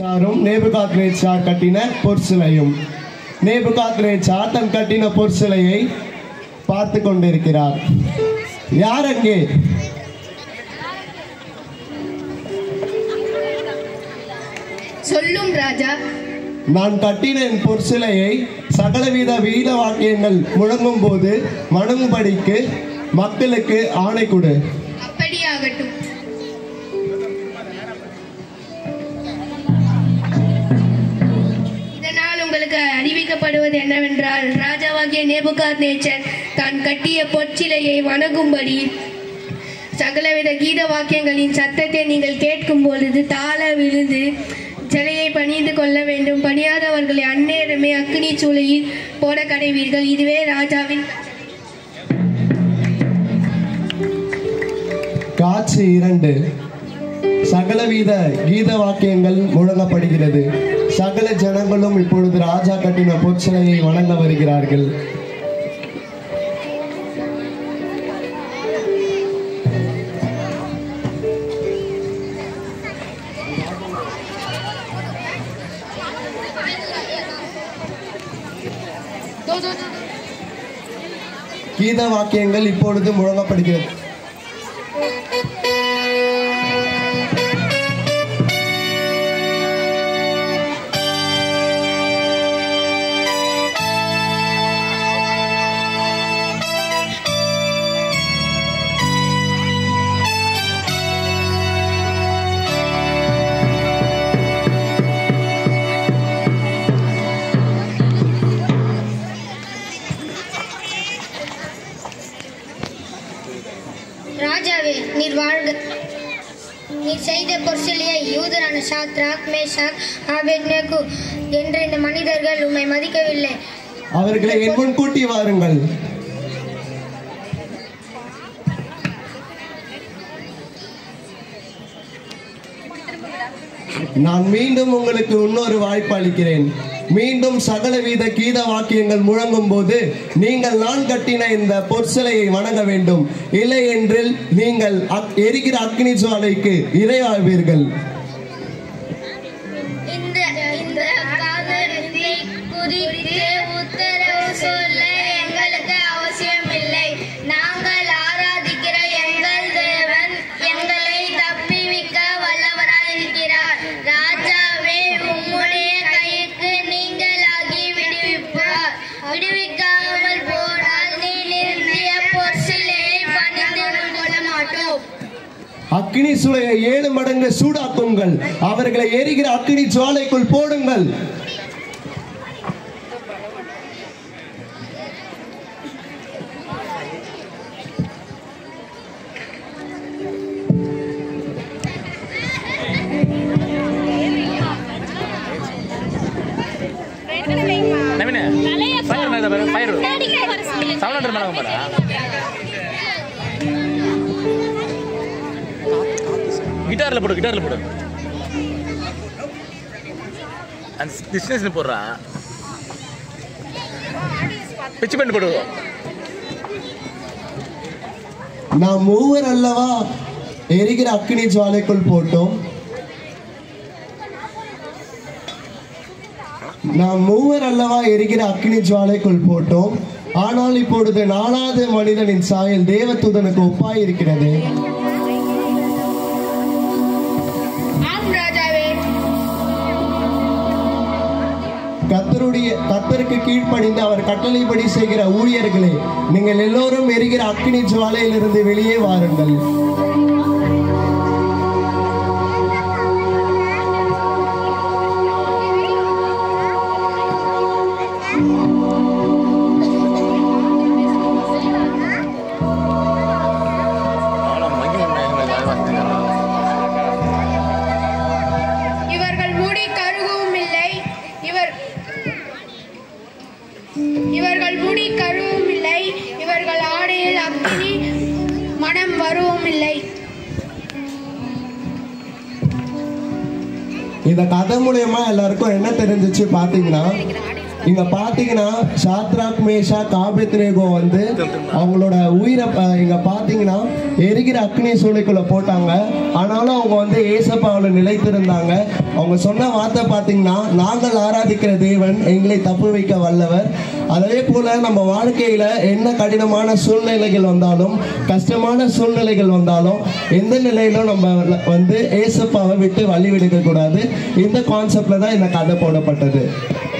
சாரும் நேபுகாத்ரேச்சார் கட்டின பொற்சிலையும் நேபுகாத்ரேச்சார் தன் கட்டின பொற்சிலையை பார்த்து கொண்டிருக்கிறார் யார் அங்கே சொல்லும் ராஜா நான் கட்டின என் பொற்சிலையை சகலவித வீர வாக்கியங்கள் முழங்கும் போது வணங்கும்படிக்கு மக்களுக்கு ஆணை கொடு அப்படியாகட்டும் இதனால் உங்களுக்கு அறிவிக்கப்படுவது என்னவென்றால் ராஜாவாகிய நேபுகாத் நேச்சர் தான் கட்டிய பொற்சிலையை வணங்கும்படி சகலவித கீத வாக்கியங்களின் சத்தத்தை நீங்கள் கேட்கும் பொழுது தாள விழுந்து சிலையை பணிந்து கொள்ள வேண்டும் பணியாதவர்களை அந்நேரமே அக்னி சூளையில் போட கடைவீர்கள் இதுவே ராஜாவின் காட்சி இரண்டு சகலவித கீத வாக்கியங்கள் முழங்கப்படுகிறது சகல ஜனங்களும் இப்பொழுது ராஜா கட்டின பொற்சிலையை வணங்க வருகிறார்கள் கீத வாக்கியங்கள் இப்பொழுது முழங்கப்படுகிறது ராஜாவே நீர் வாழ்க நீர் செய்த பொற்சிலையை யூதரான சாத்ராக் மேஷாக் ஆபேத்நேகு என்ற இந்த மனிதர்கள் உம்மை மதிக்கவில்லை அவர்களை என் முன் கூட்டி வாருங்கள் நான் மீண்டும் உங்களுக்கு இன்னொரு வாய்ப்பு அளிக்கிறேன் மீண்டும் சகலவித கீத வாக்கியங்கள் முழங்கும் போது நீங்கள் நான் கட்டின இந்த பொற்சிலையை வணங்க வேண்டும் இல்லை என்றில் நீங்கள் அக்- எரிகிற அக்னி ஜுவாலைக்கு இரையாவீர்கள் இந்த இந்த காரணத்தை குறித்து உத்தரவு சொல்ல எங்களுக்கு அவசியமில்லை நாங்கள் ஆராதிக்கிற எங்கள் தேவன் எங்களை தப்பிவிக்க வல்லவராயிருக்கிறார் ராஜாவே உம்முடைய கைக்கு நீங்களாகி விடுவிப்பார் விடுவிக்காமல் போனால் நீ நிறுத்திய பொற்சிலையை பணிந்து கொள்ள மாட்டோம் அக்னி சுளையை ஏழு மடங்கு சூடாக்குங்கள் அவர்களை எரிகிற அக்னி ஜுவாலைக்குள் போடுங்கள் ನವೀನ ಫೈರ್ ಮೇಲೆ ಬರ ಫೈರ್ ಸೌಂಡ್ ಅಂದ್ರೆ ಮೇಡಮ್ ಬರ ಗಿಟಾர்ல போடு ಗಿಟಾர்ல போடு அந்த டிஸ்டன்ஸ் போடுறா பிச்சு பண்ணி போடு நாம் மூவர் அல்லவா எரிகிற அக்னி ஜுவாலைக்குள் போட்டோம் நாம் மூவர் அல்லவா எரிகிற அக்னி ஜுவாலைக்குள் போட்டோம் ஆனால் இப்பொழுது நாலாவது மனிதனின் சாயல் தேவதூதனுக்கு ஒப்பாய் இருக்கிறது ஆம் ராஜாவே கத்தருடைய கத்தருக்கு கீழ்ப்படிந்து அவர் கட்டளைப்படி செய்கிற ஊழியர்களே நீங்கள் எல்லோரும் எரிகிற அக்னி ஜுவாலையிலிருந்து வெளியே வாருங்கள் அவ்வளோ மங்கி இவர்கள் முடி கருகவும் இல்லை இவர் இவர்கள் முடி கருவும் இல்லை இவர்கள் ஆடையில் அக்னி மனம் வரவும் இல்லை இந்த கதை மூலயமா எல்லாருக்கும் என்ன தெரிஞ்சிச்சு பாத்தீங்கன்னா இங்க பாத்தீங்கன்னா சாத்ராக் மேஷா காபெத்ரேகோ வந்து அவங்களோட உயிரை ப- இங்க பாத்தீங்கன்னா எரிகிற அக்னி சூளைக்குள்ள போட்டாங்க ஆனாலும் அவங்க வந்து ஏசப்பாவில் நிலைத்திருந்தாங்க அவங்க சொன்ன வார்த்தை பாத்தீங்கன்னா நாங்கள் ஆராதிக்கிற தேவன் எங்களை தப்பு வைக்க வல்லவர் அதே போல நம்ம வாழ்க்கையில என்ன கடினமான சூழ்நிலைகள் வந்தாலும் கஷ்டமான சூழ்நிலைகள் வந்தாலும் எந்த நிலையிலும் நம்ம வந்து ஏசப்பாவை விட்டு வழி விடுக்க கூடாது இந்த கான்செப்ட்ல தான் இந்த கதை போடப்பட்டது